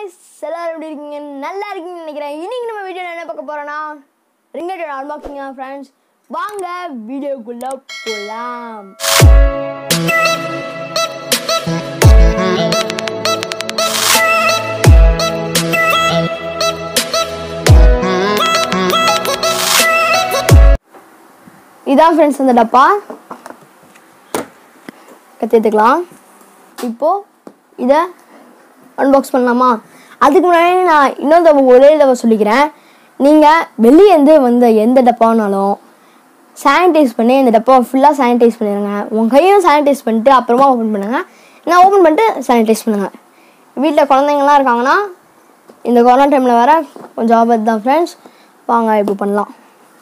Guys எல்லாரும் எப்படி இருக்கீங்க நல்லா இருக்கீங்கன்னு நினைக்கிறேன் இன்னைக்கு நம்ம வீடியோ என்ன பார்க்க போறோம்னா ரிங்கட்டோட அன்பாக்சிங் ஃப்ரெண்ட்ஸ் வாங்க வீடியோக்குள்ள போலாம் இதான் ஃப்ரெண்ட்ஸ் அந்த டப்பா கற்றுக்கலாம் இப்போ இதை அன்பாக்ஸ் பண்ணலாமா அதுக்கு முன்னாடி நான் இன்னொரு தடவை ஒரே தடவை சொல்லிக்கிறேன் நீங்கள் வெளியேருந்து வந்த எந்த டப்பானாலும் சானிடைஸ் பண்ணி இந்த டப்பாவை ஃபுல்லாக சானிடைஸ் பண்ணிடுங்க உங்கள் கையும் சானிடைஸ் பண்ணிட்டு அப்புறமா ஓப்பன் பண்ணுங்கள் நான் ஓப்பன் பண்ணிட்டு சானிடைஸ் பண்ணுங்கள் வீட்டில் குழந்தைங்களாம் இருக்காங்கன்னா இந்த கொரோனா டைமில் வேற கொஞ்சம் ஆபத்து தான் ஃப்ரெண்ட்ஸ் வாங்க இப்போ பண்ணலாம்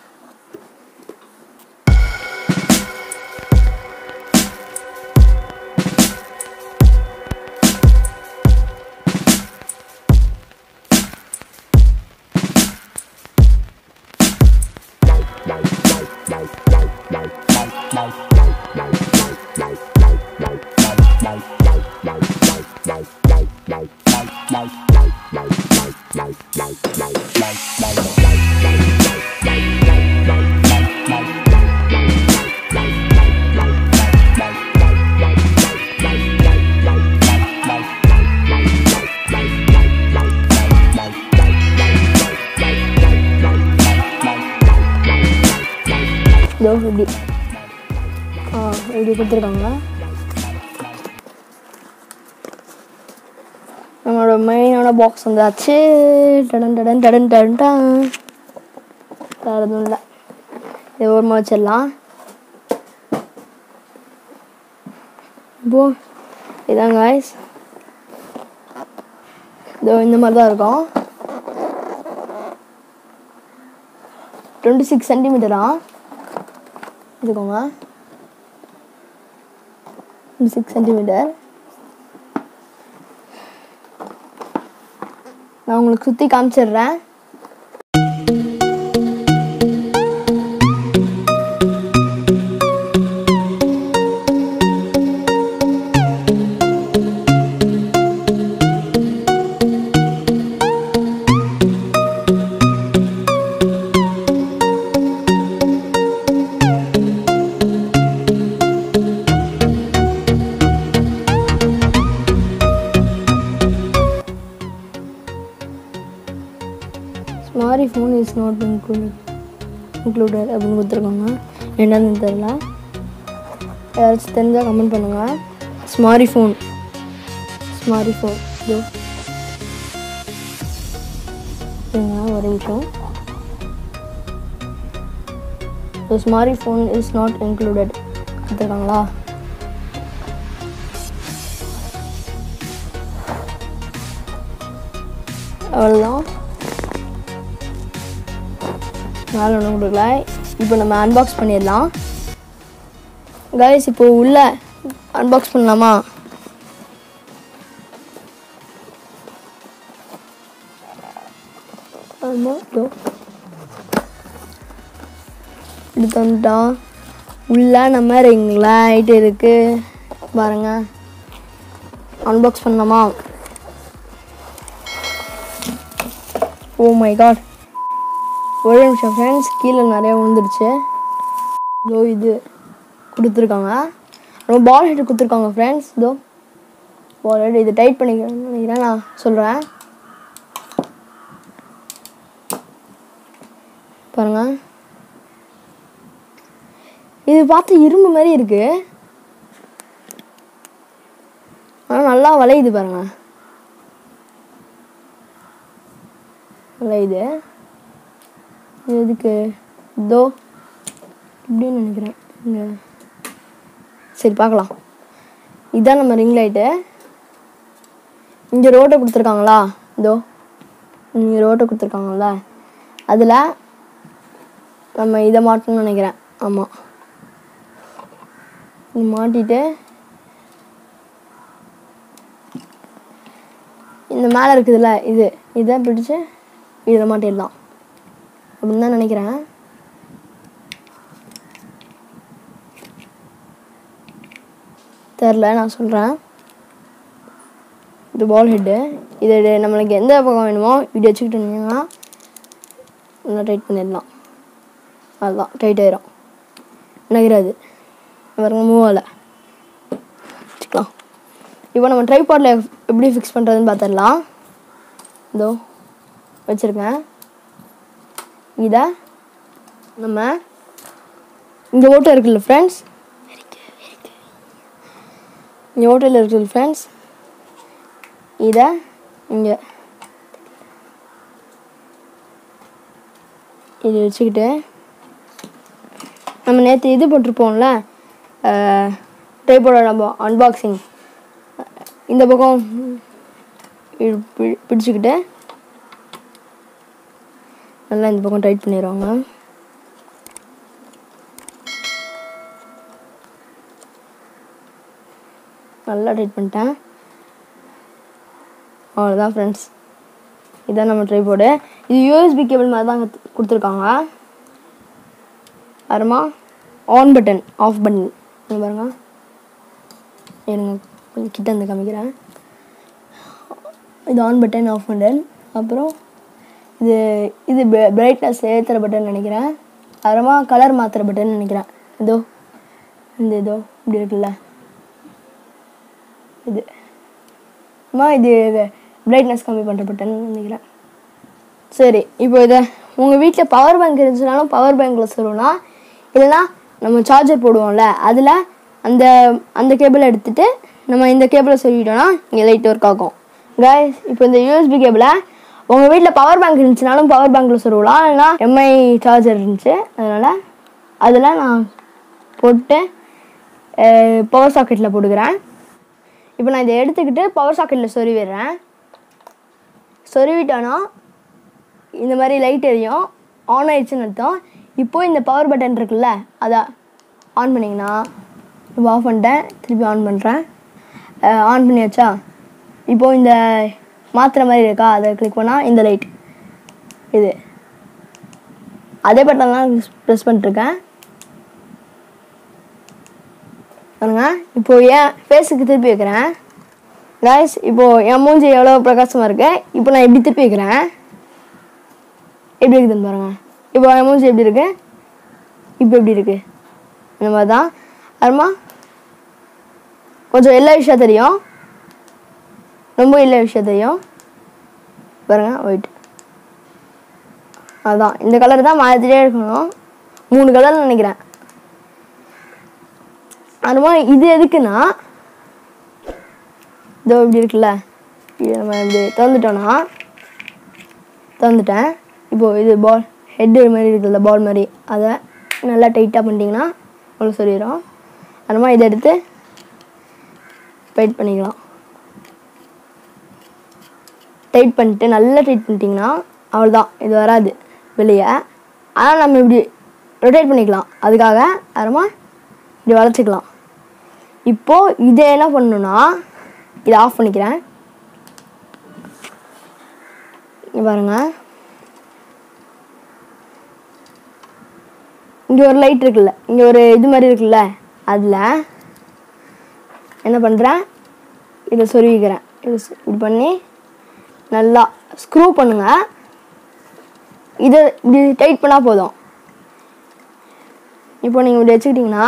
இதோ இப்படி ஆ இப்படி கொடுத்துருக்காங்க நம்மளோட மெயினான பாக்ஸ் வந்தாச்சு டடன் டடன் டடன் டடன் டன். வேறு எதுவும் இல்லை இது ஓரமாக வச்சிடலாம் இப்போ இதான் காய்ஸ் இதோ இந்த மாதிரி தான் இருக்கும் டுவெண்ட்டி சிக்ஸ் சென்டிமீட்டரா இதுக்கோங்க சிக்ஸ் சென்டிமீட்டர் நான் உங்களுக்கு சுற்றி காமிச்சிடுறேன் smart phone is not include included அப்படின்னு கொடுத்துருக்காங்க என்னன்னு தெரியல யாராச்சும் தெரிஞ்சால் கமெண்ட் பண்ணுங்கள் ஸ்மாரி ஃபோன் ஸ்மாரி ஃபோன் இதோ இருங்க, ஒரு நிமிஷம் smart phone is not included கொடுத்துருக்காங்களா அவ்வளோதான் மேலே ஒன்றும் கொடுக்கல இப்போ நம்ம அன்பாக்ஸ் பண்ணிடலாம் கைஸ் இப்போ உள்ள அன்பாக்ஸ் பண்ணலாமா ஆமாம் இதோ எடுத்து வந்துட்டோம் உள்ள நம்ம ரிங் லைட் இருக்கு பாருங்க அன்பாக்ஸ் பண்ணலாமா ஓ மை காட் ஒரே நிமிஷம் ஃப்ரெண்ட்ஸ் கீழே நிறையா விழுந்துருச்சு இதோ இது கொடுத்துருக்காங்க ரொம்ப பால் ஹெட் கொடுத்துருக்காங்க ஃப்ரெண்ட்ஸ் இதோ பால் ஹெட் இது டைட் பண்ணிக்கிறேன்னு நினைக்கிறேன் நான் சொல்கிறேன் பாருங்க இது பார்த்து இரும்பு மாதிரி இருக்கு ஆனால் நல்லா வளையுது பாருங்க வளையுது இது எதுக்கு இதோ இப்படின்னு நினைக்கிறேன் இங்கே சரி பார்க்கலாம் இதுதான் நம்ம ரிங் லைட்டு இங்கே ரோட்டை கொடுத்துருக்காங்களா இதோ இங்கே ரோட்டை கொடுத்துருக்காங்களா அதில் நம்ம இதை மாட்டணும்னு நினைக்கிறேன் ஆமாம் இது மாட்டிட்டு இந்த மேலே இருக்குதுல்ல இது இதை பிடிச்சு இதில் மாட்டிடலாம் அப்படின்னு தான் நினைக்கிறேன் தெரில நான் சொல்கிறேன் இது பால் ஹெட்டு இது நம்மளுக்கு எந்த பக்கம் வேணுமோ இப்படி வச்சுக்கிட்டு இருந்தீங்கன்னா நல்லா டைட் பண்ணிடலாம் அதுதான் டைட் ஆயிரும் நகராது பாருங்க மூவ் ஆகலை வச்சுக்கலாம் இப்போ நம்ம ட்ரைபாடில் எப்படி ஃபிக்ஸ் பண்ணுறதுன்னு பார்த்துடலாம் இதோ வச்சுருக்கேன் இதை நம்ம இங்கே ஓட்டை இருக்குல்ல ஃப்ரெண்ட்ஸ் இங்கே ஓட்டையில் இருக்குல்ல ஃப்ரெண்ட்ஸ் இதை இங்கே இது வச்சுக்கிட்டு நம்ம நேற்று இது போட்டிருப்போம்ல டைப்போட நம்ம அன்பாக்சிங் இந்த பக்கம் இ- பி- பிடிச்சிக்கிட்டு நல்லா இந்த பக்கம் டைட் பண்ணிடுவாங்க நல்லா டைட் பண்ணிட்டேன் அவ்வளோதான் ஃப்ரெண்ட்ஸ் இதான் நம்ம ட்ரைபோர்டு இது யூஎஸ்பி கேபிள் மாதிரி தான் குடுத்து- கொடுத்துருக்காங்க அப்புறமா ஆன் பட்டன் ஆஃப் பட்டன் இங்க பாருங்க இருங்க கொஞ்சம் கிட்ட இருந்து காமிக்கிறேன் இது ஆன் பட்டன் ஆஃப் பட்டன் அப்புறம் இது இது பிரைட்னஸ் ஏற்றுற பட்டன் நினைக்கிறேன் அப்புறமா கலர் மாற்றுற பட்டன் நினைக்கிறேன் இதோ இந்த இதோ இப்படி இருக்குல்ல இது அம்மா இது பிரைட்னஸ் கம்மி பண்ணுற பட்டன் நினைக்கிறேன் சரி இப்போ இதை உங்கள் வீட்டில் பவர் பேங்க் இருந்துச்சுனாலும் பவர் பேங்க்கில் சொல்லலாம் இல்லைன்னா நம்ம சார்ஜர் போடுவோம்ல அதில் அந்த அந்த கேபிளை எடுத்துட்டு நம்ம இந்த கேபிளை சொல்லிட்டோம்னா இங்கே லைட் ஒர்க் ஆகும் guys இப்போ இந்த யூஎஸ்பி கேபிளை உங்கள் வீட்டில் பவர் பேங்க் இருந்துச்சுனாலும் பவர் பேங்க்கில் சொல்லலாம் இல்லைன்னா எம்ஐ சார்ஜர் இருந்துச்சு அதனால் அதில் நான் போட்டு பவர் சாக்கெட்டில் போட்டுக்கிறேன் இப்போ நான் இதை எடுத்துக்கிட்டு பவர் சாக்கெட்டில் சொருவிடுறேன் சொருவிட்டோன்னா இந்த மாதிரி லைட் எரியும் ஆன் ஆயிடுச்சுன்னு அர்த்தம் இப்போ இந்த பவர் பட்டன் இருக்குல்ல அதை ஆன் பண்ணிங்கன்னா இப்போ ஆஃப் பண்ணிட்டேன் திருப்பி ஆன் பண்ணுறேன் ஆன் பண்ணியாச்சா இப்போ இந்த மாத்திரை மாதிரி இருக்கா அதை கிளிக் பண்ணால் இந்த லைட் இது அதே பட்டன் தான் ப்ரெஸ் பண்ணிட்டுருக்கேன் பாருங்க இப்போ என் ஃபேஸுக்கு திருப்பி வைக்கிறேன் guys இப்போ என் மூஞ்சி எவ்வளோ பிரகாசமாக இருக்கு இப்போ நான் எப்படி திருப்பி வைக்கிறேன் எப்படி இருக்குதுன்னு பாருங்க இப்போ என் மூஞ்சி எப்படி இருக்கு இப்போ எப்படி இருக்கு இந்த மாதிரி தான் அப்புறமா கொஞ்சம் எல்லா விஷயம் தெரியும் ரொம்ப எல்லா விஷயம் தெரியும் பாருங்க ஒயிட் அதான் இந்த கலர் தான் மாற்றிட்டே இருக்கணும் மூணு கலர் நினைக்கிறேன் அப்புறமா இது எதுக்குன்னா இதோ இப்படி இருக்குல்ல இது நம்ம இப்படி திறந்துட்டோன்னா திறந்துட்டேன் இப்போ இது பால் ஹெட்டு மாதிரி இருக்குல்ல பால் மாதிரி அதை நல்லா டைட்டாக பண்ணிட்டீங்கன்னா உங்களுக்கு சொல்லிடும் அப்புறமா இதை எடுத்து டைட் பண்ணிக்கலாம் டைட் பண்ணிட்டு நல்லா டைட் பண்ணிட்டீங்கன்னா அவ்வளோதான் இது வராது வெளியே ஆனால் நம்ம இப்படி ரொட்டேட் பண்ணிக்கலாம் அதுக்காக அப்புறமா இப்படி வளைச்சிக்கலாம் இப்போது இதை என்ன பண்ணணும்னா இதை ஆஃப் பண்ணிக்கிறேன் இங்க பாருங்க இங்கே ஒரு லைட் இருக்குல்ல இங்கே ஒரு இது மாதிரி இருக்குல்ல அதில் என்ன பண்ணுறேன் இதை சொருவிக்கிறேன் இது சொ- இப்படி பண்ணி நல்லா ஸ்க்ரூ பண்ணுங்க இதை இப்படி டைட் பண்ணால் போதும் இப்போ நீங்கள் இப்படி வச்சுக்கிட்டிங்கன்னா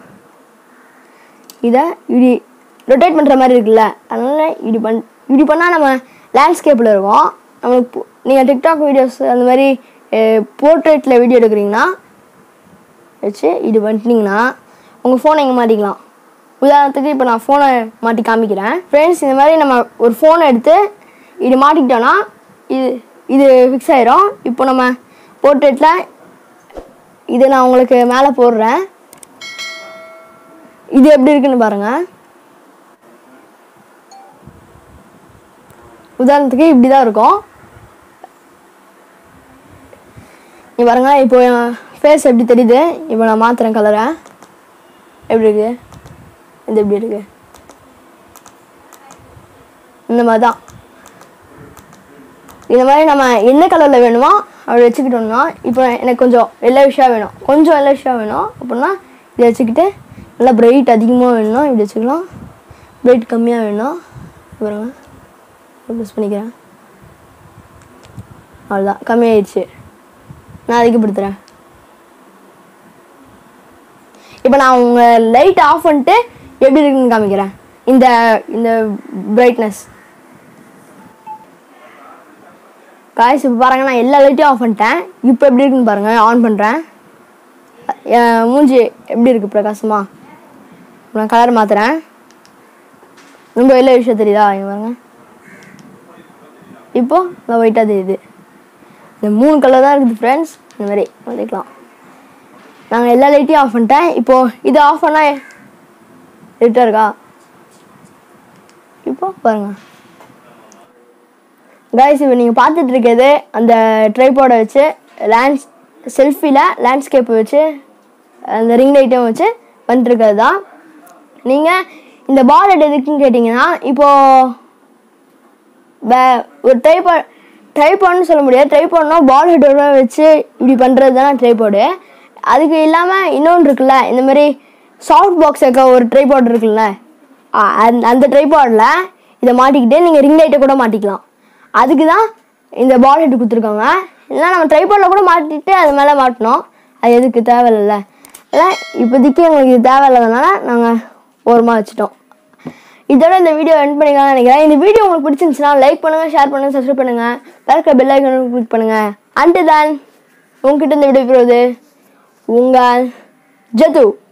இதை இப்படி ரொட்டேட் பண்ணுற மாதிரி இருக்குல்ல அதனால இப்படி பண் இப்படி பண்ணால் நம்ம லேண்ட்ஸ்கேப்பில் இருக்கும் நம்மளுக்கு நீங்கள் டிக்டாக் வீடியோஸ் அந்த மாதிரி போர்ட்ரேட்டில் வீடியோ எடுக்கிறீங்கன்னா வச்சு இது பண்ணிட்டீங்கன்னா உங்கள் ஃபோனை எங்கே மாட்டிக்கலாம் உதாரணத்துக்கு இப்போ நான் ஃபோனை மாட்டி காமிக்கிறேன் ஃப்ரெண்ட்ஸ் இந்த மாதிரி நம்ம ஒரு ஃபோனை எடுத்து இது மாட்டிக்கிட்டோன்னா இது இது ஃபிக்ஸ் ஆயிரும் இப்போ நம்ம போர்ட்ரேட்டில் இது நான் உங்களுக்கு மேலே போடுறேன் இது எப்படி இருக்குன்னு பாருங்க உதாரணத்துக்கு இப்படி தான் இருக்கும் இங்க பாருங்க இப்போ என் ஃபேஸ் எப்படி தெரியுது இப்போ நான் மாத்துறேன் கலரை எப்படி இருக்கு இது எப்படி இருக்கு இந்த மாதிரி தான் இந்த மாதிரி நம்ம என்ன கலரில் வேணுமோ அப்படி வச்சுக்கிட்டோம்னா இப்போ எனக்கு கொஞ்சம் வெள்ளை விஷயம் வேணும் கொஞ்சம் வெள்ளை விஷயம் வேணும் அப்படின்னா இதை வச்சுக்கிட்டு நல்லா பிரைட் அதிகமாக வேணும்னா இப்படி வச்சுக்கலாம் பிரைட் கம்மியாக வேணும் பாருங்க ப்ரெஸ் பண்ணிக்கிறேன் அவ்வளோதான் கம்மியாயிடுச்சு நான் அதிகப்படுத்துகிறேன் இப்போ நான் உங்கள் லைட் ஆஃப் பண்ணிட்டு எப்படி இருக்குன்னு காமிக்கிறேன் இந்த இந்த பிரைட்னஸ் காய்ஸ் இப்போ பாருங்க நான் எல்லா லைட்டையும் ஆஃப் பண்ணிட்டேன் இப்போ எப்படி இருக்குன்னு பாருங்க ஆன் பண்ணுறேன் மூஞ்சி எப்படி இருக்கு பிரகாசமா நான் கலர் மாத்துறேன் ரொம்ப வெளில விஷயம் தெரியுதா இங்க பாருங்க இப்போ நான் ஒயிட்டாக தெரியுது இந்த மூணு கலர் தான் இருக்குது ஃப்ரெண்ட்ஸ் இந்த மாதிரி வந்துக்கலாம் நாங்கள் எல்லா லைட்டையும் ஆஃப் பண்ணிட்டேன் இப்போ இது ஆஃப் பண்ணால் இருட்டாக இருக்கா இப்போ பாருங்க கைஸ் இப்போ நீங்கள் பார்த்துட்டு இருக்கிறது அந்த ட்ரைபாடை வச்சு லேண்ட்ஸ் செல்ஃபியில் லேண்ட்ஸ்கேப்பை வச்சு அந்த ரிங் லைட்டையும் வச்சு வந்துட்டுருக்கிறது தான் நீங்கள் இந்த பால் ஹெட் எதுக்குன்னு கேட்டிங்கன்னா இப்போது வே ஒரு ட்ரைபா ட்ரைபாட்னு சொல்ல முடியாது ட்ரைபாட்னா பால் ஹெட்டோட வச்சு இப்படி பண்ணுறது தானே ட்ரைபாடு அதுக்கு இல்லாமல் இன்னொன்று இருக்குல்ல இந்த மாதிரி சாஃப்ட் பாக்ஸ் இருக்க ஒரு ட்ரைபாட் இருக்குல்ல ஆ, அந்த அந்த ட்ரைபாடில் இதை மாட்டிக்கிட்டு நீங்கள் ரிங் லைட்டை கூட மாட்டிக்கலாம் அதுக்கு தான் இந்த பால் ஹெட் கொடுத்துருக்காங்க இல்லைனா நம்ம ட்ரைபாடில் கூட மாட்டிட்டு அது மேலே மாட்டினோம் அது எதுக்கு தேவையில்லைல்ல அதான் இப்போதைக்கு எங்களுக்கு இது தேவையில்லாதனால நாங்கள் ஓரமாக வச்சுட்டோம் இதோட இந்த வீடியோ எண்ட் பண்ணிக்கலாம்னு நினைக்கிறேன் இந்த வீடியோ உங்களுக்கு பிடிச்சிருந்துச்சுன்னா லைக் பண்ணுங்க ஷேர் பண்ணுங்க சப்ஸ்கிரைப் பண்ணுங்க வேற பெல் ஐக்கன் கிளிக் பண்ணுங்க அண்ட் தான் உங்ககிட்ட இந்த வீடியோ போகிறது உங்கள் ஜது